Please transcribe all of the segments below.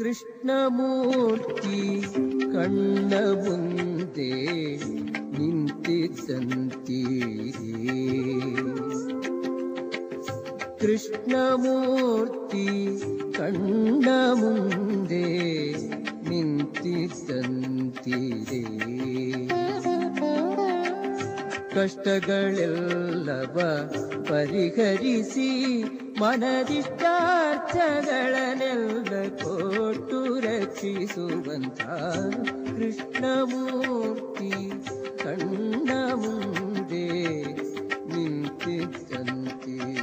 ಕೃಷ್ಣಮೂರ್ತಿ ಕಣ್ಣ ಮುಂದೆ ನಿಂತಿದ್ದಂತೀರಿ ಕೃಷ್ಣಮೂರ್ತಿ ಕಣ್ಣ ಮುಂದೆ ನಿಂತಿದ್ದಂತೀರೇ ಕಷ್ಟಗಳೆಲ್ಲವ ಪರಿಹರಿಸಿ ಮನದಿಷ್ಟಾರ್ಥಗಳನ್ನೆಲ್ಲ ಕೊಟ್ಟು ರಕ್ಷಿಸುವಂತ ಕೃಷ್ಣಮೂರ್ತಿ ಕಣ್ಣ ಮುಂದೆ ನಿಂತಿದ್ದಂತೀರೇ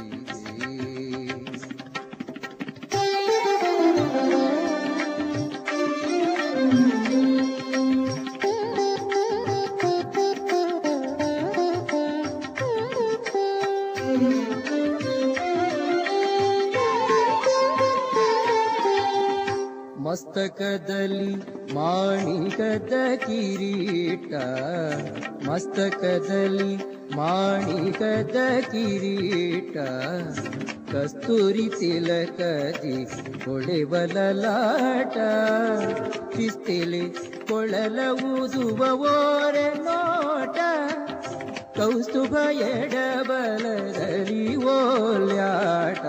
ಮಸ್ತಕದಲ್ಲಿ ಮಾಣಿಕದ ಕಿರೀಟ ಮಸ್ತಕದಲ್ಲಿ ಮಾಣಿಕದ ಕಿರೀಟ ಕಸ್ತೂರಿ ತಿಲಕದಿ ಹೊಳೆವಲಲಾಟ ಶಿಸ್ತಿಲಿ ಕೊಳಲ ಊದುವ ಓರೆ ನೋಟ ಕೌಸ್ತುಭ ಎಡಬಲದಲ್ಲಿ ಓಲ್ಯಾಟ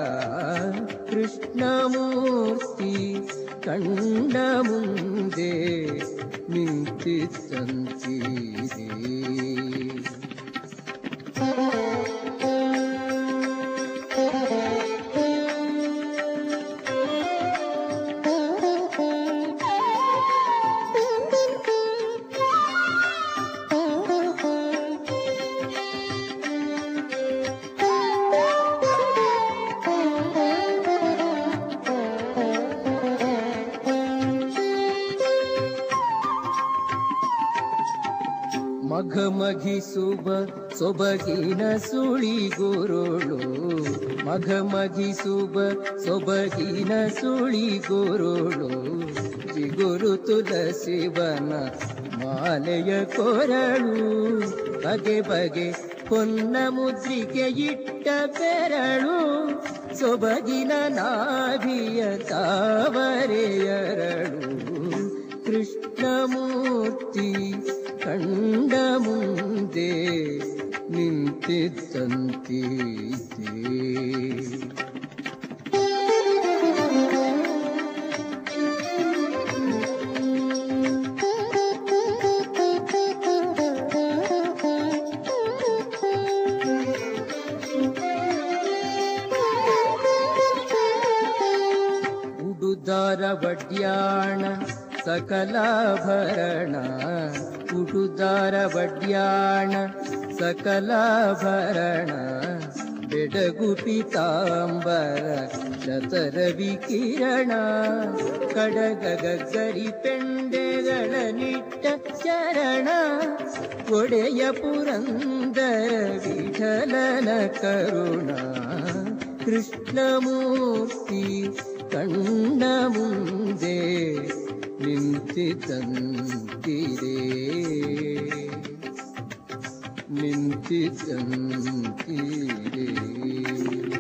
ಕೃಷ್ಣಮೂರ್ತಿ ಕಂಡ ಮುಂದೆ ನಿಂತಿದ್ದಂತೀರೇ ಮಘಮಘಿಸುವ ಸೊಬಗಿನ ಸುಳಿಗುರುಳು ಮಘಮಘಿಸುವ ಸೊಬಗಿನ ಸುಳಿಗುರುಳು ಜಿಗುರು ತುಲಸಿವನ ಮಾಲೆಯ ಕೊರಳು ಬಗೆ ಬಗೆ ಹೊನ್ನ ಮುದ್ರಿಕೆ ಇಟ್ಟ ಬೆರಳು ಸೊಬಗಿನ ನಾಭಿಯ ತಾವರೆಯರಳು ಕೃಷ್ಣಮೂರ್ತಿ ಕಂಡ ಮುಂದೆ ನಿಂತಿದ್ದಂತೀತೆ ಉಡುದಾರ ಬಡ್ಯಾಣ ಸಕಲಾಭರಣ ಉಡುದಾರ ಬಡ್ಯಾಣ ಸಕಲಾಭರಣ ಬೆಡಗು ಪೀತಾಂಬರ ಶತರವಿ ಕಿರಣ ಕಡಗ ಗಗ್ಗರಿ ಪೆಂಡೆಗಳ ನಿಟ್ಟ ಚರಣ ಒಡೆಯ ಪುರಂದರ ವಿಠಲನ ಕರುಣ ಕೃಷ್ಣಮೂರ್ತಿ ಕಣ್ಣ ಮುಂದೆ ನಿಂತಿದ್ದಂತಿರೇ ನಿಂತಿದ್ದಂತಿರೇ